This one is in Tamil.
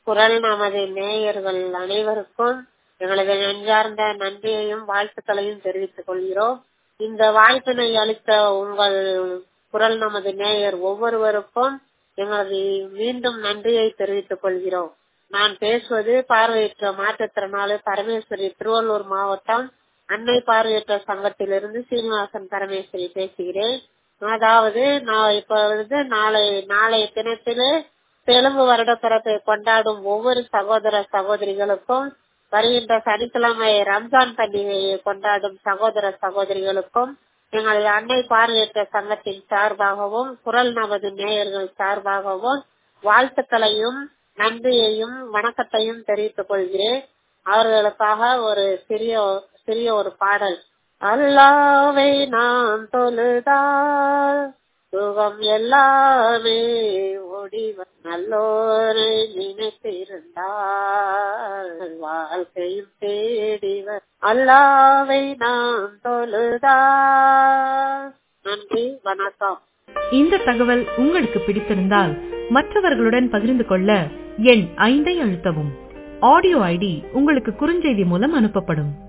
குரல் நமது நேயர்கள் அனைவருக்கும் எங்களது நெஞ்சார்ந்த நன்றியையும் வாழ்த்துக்களையும் தெரிவித்துக் கொள்கிறோம் இந்த வாய்ப்பினை அளித்த உங்கள் குரல் நமது நேயர் ஒவ்வொருவருக்கும் எங்களது மீண்டும் நன்றியை தெரிவித்துக் கொள்கிறோம் நான் பேசுவது பார்வையற்ற மாற்றுத்திறனாளி பரமேஸ்வரி திருவள்ளூர் மாவட்டம் அன்னை பார்வையற்ற சங்கத்திலிருந்து சீனிவாசன் பரமேஸ்வரி பேசுகிறேன் அதாவது நான் இப்ப வந்து நாளை நாளைய தினத்திலே தெலுங்கு வருட பிறப்பை கொண்டாடும் ஒவ்வொரு சகோதர சகோதரிகளுக்கும் வருகின்ற சனிக்கிழமை ரம்ஜான் பண்டிகையை கொண்டாடும் சகோதர சகோதரிகளுக்கும் எங்களது அன்னை பார்வையற்ற சங்கத்தின் சார்பாகவும் குரல் நமது நேயர்கள் சார்பாகவும் வாழ்த்துக்களையும் நன்றியையும் வணக்கத்தையும் தெரிவித்துக் கொள்கிறேன் அவர்களுக்காக ஒரு சிறிய சிறிய ஒரு பாடல் அல்லாவை நான் தொழுதால் சுகம் எல்லாமே ஓடிவ நல்லோரை நினைத்திருந்தால் வாழ்க்கையும் தேடிவர் அல்லாவை நான் தொழுதால் நன்றி வணக்கம் இந்த தகவல் உங்களுக்கு பிடித்திருந்தால் மற்றவர்களுடன் பகிர்ந்து கொள்ள எண் ஐந்தை அழுத்தவும் ஆடியோ ஐடி உங்களுக்கு குறுஞ்செய்தி மூலம் அனுப்பப்படும்